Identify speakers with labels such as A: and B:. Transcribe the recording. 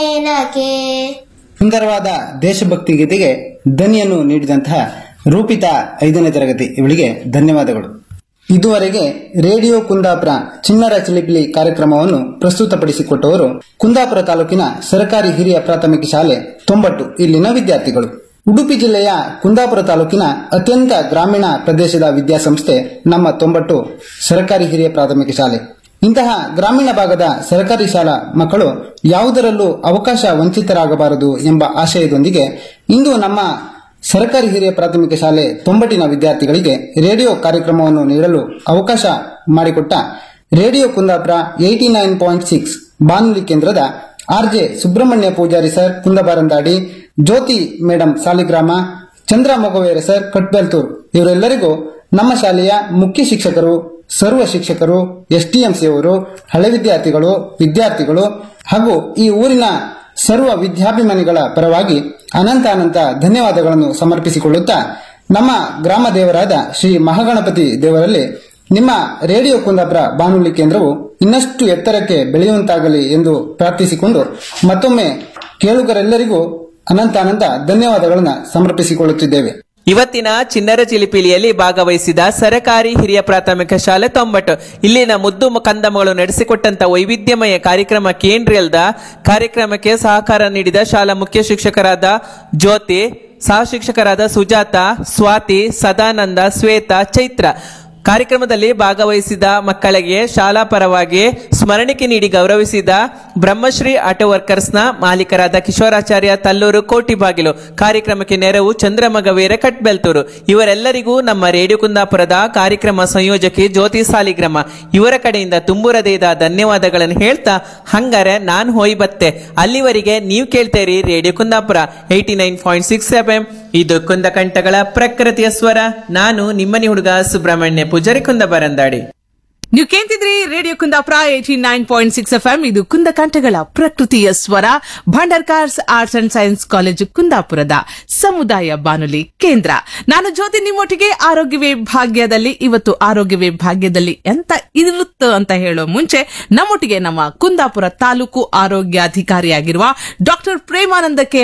A: ಏನಕ್ಕೆ
B: ಸುಂದರವಾದ ದೇಶಭಕ್ತಿ ಗೀತೆಗೆ ದನಿಯನ್ನು ನೀಡಿದಂತಹ ರೂಪಿತಾ ಐದನೇ ತರಗತಿ ಇವಳಿಗೆ ಧನ್ಯವಾದಗಳು ಇದುವರೆಗೆ ರೇಡಿಯೋ ಕುಂದಾಪುರ ಚಿನ್ನರ ಚಿಲಿಪಿಲಿ ಕಾರ್ಯಕ್ರಮವನ್ನು ಪ್ರಸ್ತುತಪಡಿಸಿಕೊಟ್ಟವರು ಕುಂದಾಪುರ ತಾಲೂಕಿನ ಸರ್ಕಾರಿ ಹಿರಿಯ ಪ್ರಾಥಮಿಕ ಶಾಲೆ ತೊಂಬಟ್ಟು ಇಲ್ಲಿನ ವಿದ್ಯಾರ್ಥಿಗಳು ಉಡುಪಿ ಜಿಲ್ಲೆಯ ಕುಂದಾಪುರ ತಾಲೂಕಿನ ಅತ್ಯಂತ ಗ್ರಾಮೀಣ ಪ್ರದೇಶದ ವಿದ್ಯಾಸಂಸ್ಥೆ ನಮ್ಮ ತೊಂಬಟ್ಟು ಸರ್ಕಾರಿ ಹಿರಿಯ ಪ್ರಾಥಮಿಕ ಶಾಲೆ ಇಂತಹ ಗ್ರಾಮೀಣ ಭಾಗದ ಸರ್ಕಾರಿ ಶಾಲಾ ಮಕ್ಕಳು ಯಾವುದರಲ್ಲೂ ಅವಕಾಶ ವಂಚಿತರಾಗಬಾರದು ಎಂಬ ಆಶಯದೊಂದಿಗೆ ಇಂದು ನಮ್ಮ ಸರ್ಕಾರಿ ಹಿರಿಯ ಪ್ರಾಥಮಿಕ ಶಾಲೆ ತೊಂಬಟಿನ ವಿದ್ಯಾರ್ಥಿಗಳಿಗೆ ರೇಡಿಯೋ ಕಾರ್ಯಕ್ರಮವನ್ನು ನೀಡಲು ಅವಕಾಶ ಮಾಡಿಕೊಟ್ಟ radio Kundapura eighty nine point six ಬಾನುಲಿ ಕೇಂದ್ರದ RJ Subrahmanya Poojari sir Kundabarandadi Jyothi madam Saligrama Chandra Mogaveera sir Katbelthur ಇವರೆಲ್ಲರಿಗೂ ನಮ್ಮ ಶಾಲೆಯ ಮುಖ್ಯ ಶಿಕ್ಷಕರು ಸರ್ವ ಶಿಕ್ಷಕರು ಎಸ್ಟಿಎಂಸಿಯವರು ಹಳೆ ವಿದ್ಯಾರ್ಥಿಗಳು ವಿದ್ಯಾರ್ಥಿಗಳು ಹಾಗೂ ಈ ಊರಿನ ಸರ್ವ ವಿದ್ಯಾಭಿಮಾನಿಗಳ ಪರವಾಗಿ ಅನಂತ ಅನಂತ ಧನ್ಯವಾದಗಳನ್ನು ಸಮರ್ಪಿಸಿಕೊಳ್ಳುತ್ತಾ ನಮ್ಮ ಗ್ರಾಮ ದೇವರಾದ ಶ್ರೀ ಮಹಾಗಣಪತಿ ದೇವರಲ್ಲಿ ನಿಮ್ಮ ರೇಡಿಯೋ ಕುಂದಾಪುರ ಬಾನುಲಿ ಕೇಂದ್ರವು ಇನ್ನಷ್ಟು ಎತ್ತರಕ್ಕೆ ಬೆಳೆಯುವಂತಾಗಲಿ ಎಂದು ಪ್ರಾರ್ಥಿಸಿಕೊಂಡು ಮತ್ತೊಮ್ಮೆ ಕೇಳುಗರೆಲ್ಲರಿಗೂ ಅನಂತ ಅನಂತ ಧನ್ಯವಾದಗಳನ್ನು ಸಮರ್ಪಿಸಿಕೊಳ್ಳುತ್ತಿದ್ದೇವೆ
C: ಇವತ್ತಿನ ಚಿನ್ನರ ಚಿಲಿಪಿಲಿಯಲ್ಲಿ ಭಾಗವಹಿಸಿದ ಸರಕಾರಿ ಹಿರಿಯ ಪ್ರಾಥಮಿಕ ಶಾಲೆ ತೊಂಬಟ್ಟು ಇಲ್ಲಿನ ಮುದ್ದು ಮ- ಕಂದಮ್ಮಗಳು ನಡೆಸಿಕೊಟ್ಟಂತ ವೈವಿಧ್ಯಮಯ ಕಾರ್ಯಕ್ರಮ ಕೇಂದ್ರಲ್ದ ಕಾರ್ಯಕ್ರಮಕ್ಕೆ ಸಹಕಾರ ನೀಡಿದ ಶಾಲಾ ಮುಖ್ಯ ಶಿಕ್ಷಕರಾದ ಜ್ಯೋತಿ ಸಹ ಶಿಕ್ಷಕರಾದ ಸುಜಾತ ಸ್ವಾತಿ ಸದಾನಂದ ಶ್ವೇತಾ ಚೈತ್ರ ಕಾರ್ಯಕ್ರಮದಲ್ಲಿ ಭಾಗವಹಿಸಿದ ಮಕ್ಕಳಿಗೆ ಶಾಲಾ ಪರವಾಗಿ ಸ್ಮರಣಿಕೆ ನೀಡಿ ಗೌರವಿಸಿದ ಬ್ರಹ್ಮಶ್ರೀ ಆಟೋ ವರ್ಕರ್ಸ್ನ ಮಾಲೀಕರಾದ ಕಿಶೋರಾಚಾರ್ಯ ತಲ್ಲೂರು ಕೋಟಿಬಾಗಿಲು ಕಾರ್ಯಕ್ರಮಕ್ಕೆ ನೆರವು ಚಂದ್ರಮಗವೀರ ಕಟ್ಬೆಲ್ತೂರು ಇವರೆಲ್ಲರಿಗೂ ನಮ್ಮ ರೇಡಿಯೋ ಕುಂದಾಪುರದ ಕಾರ್ಯಕ್ರಮ ಸಂಯೋಜಕಿ ಜ್ಯೋತಿ ಸಾಲಿಗ್ರಾಮ ಇವರ ಕಡೆಯಿಂದ ತುಂಬುರದೇದ ಧನ್ಯವಾದಗಳನ್ನು ಹೇಳ್ತಾ ಹಂಗಾರೆ ನಾನ್ ಹೋಯ್ ಬತ್ತೆ ಅಲ್ಲಿವರೆಗೆ ನೀವು ಕೇಳ್ತೇರಿ radio Kundapura eighty nine point six FM ಎಂ ಇದು ಕುಂದಕಂಠಗಳ ಪ್ರಕೃತಿಯ ಸ್ವರ ನಾನು ನಿಮ್ಮನಿ ಹುಡುಗ ಸುಬ್ರಹ್ಮಣ್ಯ ಪೂಜಾರಿ ಕುಂದಬರಂದಾಡಿ
D: ನೀವು ಕೇಳ್ತಿದ್ರಿ radio Kundapura eighty nine point six FM ಎಂ ಇದು ಕುಂದಕಂಠಗಳ ಪ್ರಕೃತಿಯ ಸ್ವರ Bhandarkars arts and science college ಕುಂದಾಪುರದ ಸಮುದಾಯ ಬಾನುಲಿ ಕೇಂದ್ರ ನಾನು ಜ್ಯೋತಿ ನಿಮ್ಮೊಟ್ಟಿಗೆ ಆರೋಗ್ಯವೇ ಭಾಗ್ಯದಲ್ಲಿ ಇವತ್ತು ಆರೋಗ್ಯವೇ ಭಾಗ್ಯದಲ್ಲಿ ಎಂತ ಇರುತ್ತ ಅಂತ ಹೇಳೋ ಮುಂಚೆ ನಮ್ಮೊಟ್ಟಿಗೆ ನಮ್ಮ ಕುಂದಾಪುರ ತಾಲೂಕು ಆರೋಗ್ಯಾಧಿಕಾರಿಯಾಗಿರುವ ಡಾಕ್ಟರ್ ಪ್ರೇಮಾನಂದ ಕೆ